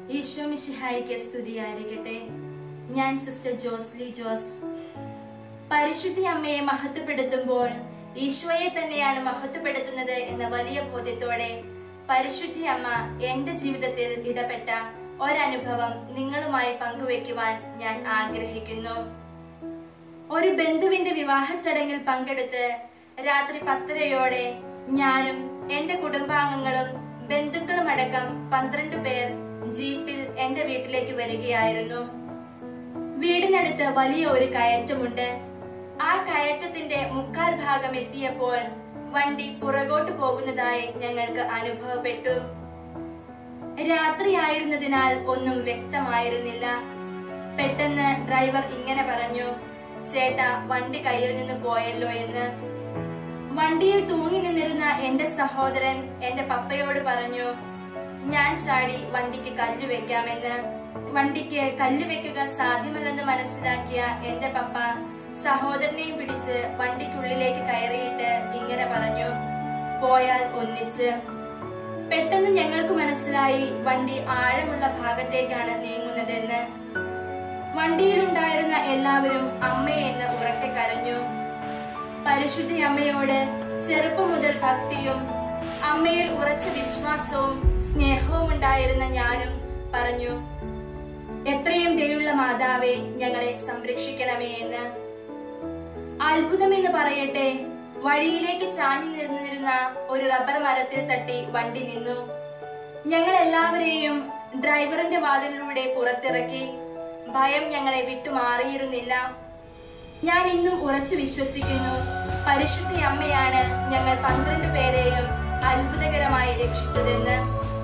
ഈശോ മിശിഹായിക്ക് സ്തുതിയായിരിക്കട്ടെ ഞാൻ സിസ്റ്റർ ജോസ്ലി ജോസ് പരിശുദ്ധി അമ്മയെ മഹത്വപ്പെടുത്തുമ്പോൾ ഈശോയെ തന്നെയാണ് മഹത്വപ്പെടുത്തുന്നത് എന്ന വലിയ ബോധ്യത്തോടെ പരിശുദ്ധി അമ്മ എന്റെ ജീവിതത്തിൽ ഇടപെട്ട ഒരനുഭവം നിങ്ങളുമായി പങ്കുവെക്കുവാൻ ഞാൻ ആഗ്രഹിക്കുന്നു ഒരു ബന്ധുവിന്റെ വിവാഹ ചടങ്ങിൽ പങ്കെടുത്ത് രാത്രി പത്തരയോടെ ഞാനും എന്റെ കുടുംബാംഗങ്ങളും ബന്ധുക്കളും അടക്കം പന്ത്രണ്ട് പേർ ജീപ്പിൽ എന്റെ വീട്ടിലേക്ക് വരികയായിരുന്നു വീടിനടുത്ത് വലിയ ഒരു കയറ്റമുണ്ട് ആ കയറ്റത്തിന്റെ മുക്കാൽ ഭാഗം എത്തിയപ്പോൾ വണ്ടി പുറകോട്ട് പോകുന്നതായി ഞങ്ങൾക്ക് അനുഭവപ്പെട്ടു രാത്രിയായിരുന്നതിനാൽ ഒന്നും വ്യക്തമായിരുന്നില്ല പെട്ടെന്ന് ഡ്രൈവർ ഇങ്ങനെ പറഞ്ഞു ചേട്ടാ വണ്ടി കയ്യിൽ നിന്ന് പോയല്ലോ എന്ന് വണ്ടിയിൽ തൂങ്ങി നിന്നിരുന്ന എന്റെ സഹോദരൻ എന്റെ പപ്പയോട് പറഞ്ഞു ഞാൻ ചാടി വണ്ടിക്ക് കല്ല് വെക്കാമെന്ന് വണ്ടിക്ക് കല്ല് വെക്കുക സാധ്യമല്ലെന്ന് മനസ്സിലാക്കിയ എന്റെ പപ്പ സഹോദരനെയും പിടിച്ച് വണ്ടിക്കുള്ളിലേക്ക് കയറിയിട്ട് ഇങ്ങനെ പറഞ്ഞു പോയാൽ ഒന്നിച്ച് പെട്ടെന്ന് ഞങ്ങൾക്ക് മനസ്സിലായി വണ്ടി ആഴമുള്ള ഭാഗത്തേക്കാണ് നീങ്ങുന്നതെന്ന് വണ്ടിയിലുണ്ടായിരുന്ന എല്ലാവരും അമ്മയെന്ന് ഉറക്കെ കരഞ്ഞു പരിശുദ്ധ അമ്മയോട് ചെറുപ്പം മുതൽ ഭക്തിയും അമ്മയിൽ ഉറച്ച വിശ്വാസവും സ്നേഹവും ഉണ്ടായിരുന്ന ഞാനും പറഞ്ഞു എത്രയും ദയുള്ള മാതാവേ ഞങ്ങളെ സംരക്ഷിക്കണമേ എന്ന് അത്ഭുതമെന്ന് പറയട്ടെ വഴിയിലേക്ക് ചാഞ്ഞു നിന്നിരുന്ന ഒരു റബ്ബർ മരത്തിൽ തട്ടി വണ്ടി നിന്നു ഞങ്ങൾ എല്ലാവരെയും ഡ്രൈവറിന്റെ വാതിലിലൂടെ പുറത്തിറക്കി ഭയം ഞങ്ങളെ വിട്ടുമാറിയിരുന്നില്ല ഞാൻ ഇന്നും ഉറച്ചു വിശ്വസിക്കുന്നു പരിശുദ്ധ അമ്മയാണ് ഞങ്ങൾ പന്ത്രണ്ട് പേരെയും അത്ഭുതകരമായി രക്ഷിച്ചതെന്ന്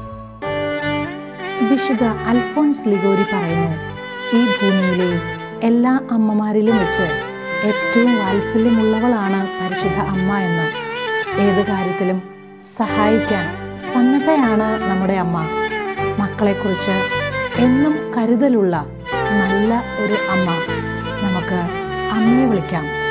വിശുദ്ധ അൽഫോൺസ് ലിഗോരി പറയുന്നു ഈ ഭൂമിയിലെ എല്ലാ അമ്മമാരിലും വെച്ച് ഏറ്റവും വാത്സല്യമുള്ളവളാണ് പരിശുദ്ധ അമ്മ എന്ന് ഏത് കാര്യത്തിലും സഹായിക്കാൻ സന്നദ്ധയാണ് നമ്മുടെ അമ്മ മക്കളെക്കുറിച്ച് എന്നും കരുതലുള്ള നല്ല ഒരു അമ്മ നമുക്ക് അമ്മയെ വിളിക്കാം